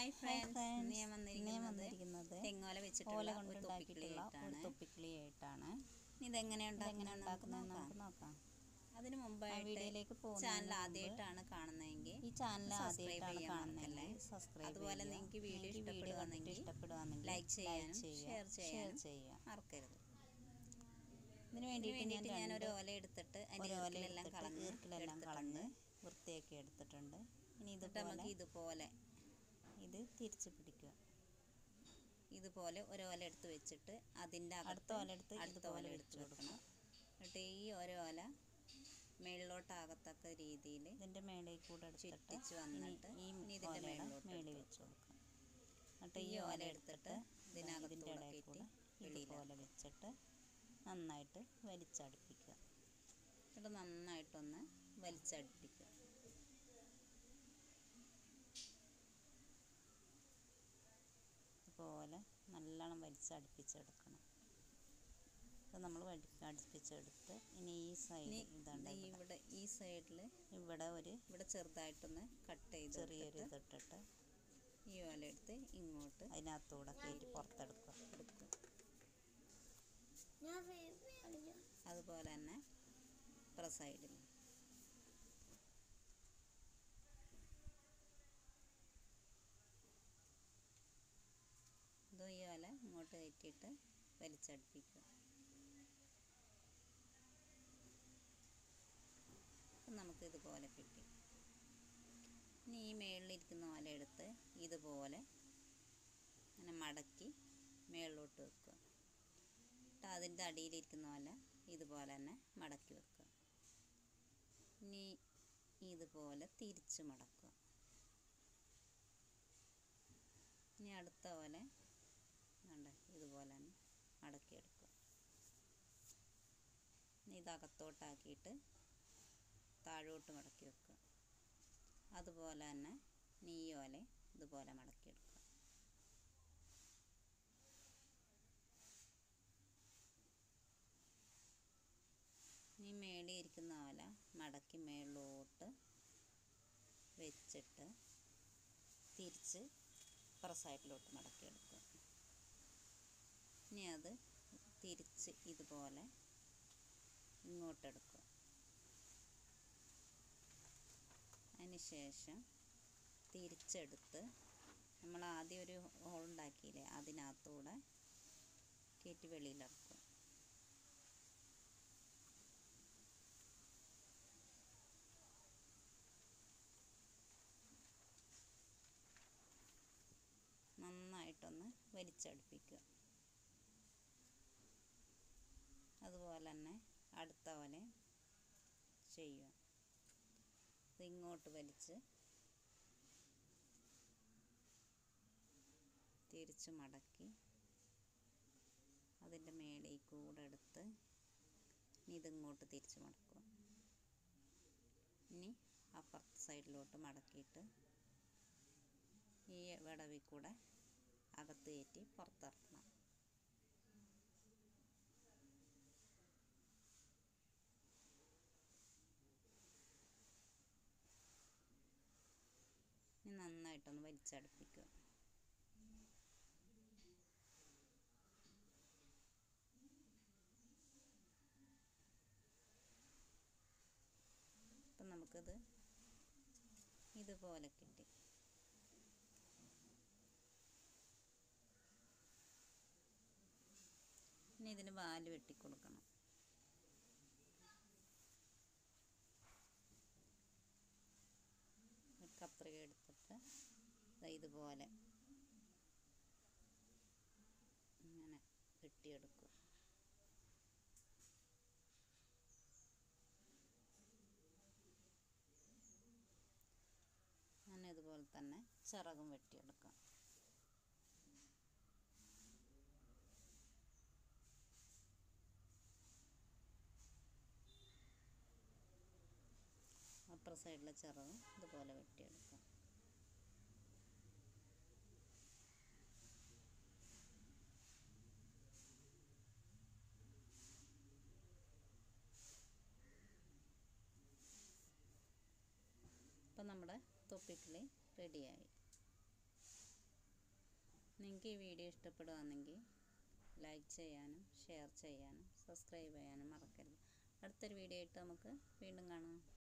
Hi friends friends. ഇന്ന് ഞാൻ ഇന്ന് ഞാൻ വന്നിരിക്കുന്നത് വന്നിരിക്കുന്നത് തെങ്ങോല ഓല വെച്ചിട്ടുള്ള ഒരു കൊണ്ടുണ്ടാക്കിയിട്ടുള്ള ഒരു തൊപ്പിക്കിളിയായിട്ടാണ് തൊപ്പിക്കിളിയായിട്ടാണ് ഇതെങ്ങനെ ഇതെങ്ങനെ ഉണ്ടാക്കുന്നത് ഉണ്ടാക്കുന്നത് നമുക്ക് നമുക്ക് നോക്കാം നോക്കാം അതിന് ആ മുമ്പായിട്ട് വീഡിയോയിലേക്ക് പോകുന്നതിന് ചാനൽ മുമ്പ് ആദ്യമായിട്ടാണ് കാണുന്നതെങ്കിൽ ഈ ചാനൽ subscribe ആദ്യമായിട്ടാണ് ചെയ്യാൻ കാണുന്നതെങ്കിൽ മറക്കല്ലേ. സബ്സ്ക്രൈബ് അതുപോലെ നിങ്ങൾക്ക് വീഡിയോ ഇഷ്ടപ്പെടുവാണെങ്കിൽ ഇഷ്ടപ്പെടുവാണെങ്കിൽ like ചെയ്യാനും ചെയ്യുക, share ചെയ്യാനും ചെയ്യുക മറക്കരുത് ഇതിന് ഇതിന് വേണ്ടിയിട്ട് വേണ്ടിയിട്ട് ഞാൻ ഞാൻ ഒരു രണ്ട് ഓല എടുത്തിട്ട് ഒരു അതിൻ്റെ ഓല ഈർക്കിലെല്ലാം എടുത്തിട്ട് കളഞ്ഞ് ഈർക്കിലെല്ലാം എടുത്തിട്ടുണ്ട്. കളഞ്ഞ് വൃത്തിയാക്കി എടുത്തിട്ടുണ്ട് ഇനി എന്നിട്ട് ഇതുപോലെ നമുക്ക് ഇതുപോലെ ഇത് തിരിച്ച് പിടിക്കുക ഇതുപോലെ ഒരു ഓല എടുത്ത് വെച്ചിട്ട് അതിൻ്റെ അടുത്ത ഓല എടുത്ത് അടുത്ത ഇതുപോലെ ഓല വെച്ച് എടുത്ത് വെക്കണം എന്നിട്ട് ഈ ഒരു ഓല മേളിലോട്ടാകത്തക്ക രീതിയിൽ ഇതിൻ്റെ മേളിൽ കൂടെ എടുത്തിട്ട് ചുറ്റിച്ച് ഇനി വന്നിട്ട് ഈ ഇനി ഇതിൻ്റെ ഓലയുടെ മേളിലോട്ട് മേളിൽ എടുത്ത് വെച്ച് കൊടുക്കുക എന്നിട്ട് ഈ ഈ ഓല ഓല എടുത്തിട്ട് എടുത്തിട്ട് ഇതിനകത്തൂടെ ഇതിൻ്റെ ഇടയിൽ കയറ്റി കൂടെ വെളിയിലാക്കുക. ഇതുപോലെ വെച്ചിട്ട് നന്നായിട്ട് വലിച്ചടുപ്പിക്കുക എന്നിട്ട് നന്നായിട്ടൊന്ന് വലിച്ചടുപ്പിക്കുക ഇതുപോലെ നല്ലോണം വലിച്ചടുപ്പിച്ചെടുക്കണം ഇത് നമ്മൾ വലി അടുപ്പിച്ചെടുത്ത് ഇനി ഈ സൈഡ് ഇനി ഇതുണ്ട് ഈ ഇവിടെ. ഇവിടെ ഈ സൈഡിൽ ഇവിടെ ഒരു ഇവിടെ ചെറുതായിട്ടൊന്ന് കട്ട് ചെയ്ത് ചെറിയൊരു എടുത്തിട്ട് ഇതിട്ടിട്ട് ഈ ഓല എടുത്ത് ഇങ്ങോട്ട് അതിനകത്തൂടെ കയറ്റി പുറത്തെടുക്കുക എടുക്കുക അതുപോലെ തന്നെ ഇപ്പുറ സൈഡിൽ ഇതും ഈ ഓല ഇങ്ങോട്ട് കയറ്റിയിട്ട് വലിച്ചടുപ്പിക്കുക അപ്പം നമുക്ക് ഇതുപോലെ കിട്ടി ഇനി ഈ മേളിലിരിക്കുന്ന ഓല എടുത്ത് ഇതുപോലെ ഇങ്ങനെ മടക്കി മേളിലോട്ട് വെക്കുക എന്നിട്ട് അതിൻ്റെ അടിയിലിരിക്കുന്ന ഓല ഇതുപോലെ തന്നെ മടക്കി വെക്കുക ഇനി ഇതുപോലെ തിരിച്ച് മടക്കുക ഇനി അടുത്ത ഓല വേണ്ട ഇതുപോലെ തന്നെ മടക്കിയെടുക്കുക ഇനി ഇത് അകത്തോട്ടാക്കിയിട്ട് താഴോട്ട് മടക്കി വെക്കുക അതുപോലെ തന്നെ ഇനി ഈ ഓല ഇതുപോലെ മടക്കിയെടുക്കുക ഇനി മേളിൽ ഇരിക്കുന്ന ഓല മടക്കി മേളിലോട്ട് വെച്ചിട്ട് തിരിച്ച് ഇപ്പുറ സൈഡിലോട്ട് മടക്കിയെടുക്കുക ഇനി അത് തിരിച്ച് ഇതുപോലെ ഇങ്ങോട്ടെടുക്കുക അതിന് ശേഷം തിരിച്ചെടുത്ത് നമ്മൾ ആദ്യം ഒരു ഹോൾ ഉണ്ടാക്കിയില്ലേ അതിനകത്തൂടെ കയറ്റി വെളിയിലിറക്കും നന്നായിട്ടൊന്ന് വലിച്ചടുപ്പിക്കുക അതുപോലെ തന്നെ അടുത്ത പോലെ ചെയ്യുക ഇത് ഇങ്ങോട്ട് വലിച്ച് തിരിച്ച് മടക്കി അതിൻ്റെ മേളിൽ കൂടെ എടുത്ത് ഇനി ഇതിങ്ങോട്ട് തിരിച്ച് മടക്കുക ഇനി അപ്പുറത്തെ സൈഡിലോട്ട് മടക്കിയിട്ട് ഈ വിടവിൽ കൂടെ അകത്ത് കയറ്റി പുറത്തിറക്കണം ഇനി നന്നായിട്ടൊന്ന് വലിച്ചടുപ്പിക്കുക അപ്പം നമുക്കത് ഇതുപോലെ കിട്ടി ഇനി ഇതിന് വാല് വെട്ടിക്കൊടുക്കണം ഒരു കത്രിക എടുത്തിട്ട് ദാ ഇതുപോലെ ഇങ്ങനെ വെട്ടിയെടുക്കുക അങ്ങനെ ഇതുപോലെ തന്നെ ചിറകും വെട്ടിയെടുക്കാം അപ്പുറ സൈഡിലെ ചിറകും ഇതുപോലെ വെട്ടിയെടുക്കാം ഇപ്പം നമ്മുടെ തൊപ്പിക്കിളി റെഡിയായി നിങ്ങൾക്ക് ഈ വീഡിയോ ഇഷ്ടപ്പെടുകയാണെങ്കിൽ ലൈക്ക് ചെയ്യാനും ഷെയർ ചെയ്യാനും സബ്സ്ക്രൈബ് ചെയ്യാനും മറക്കരുത് അടുത്തൊരു വീഡിയോ ആയിട്ട് നമുക്ക് വീണ്ടും കാണാം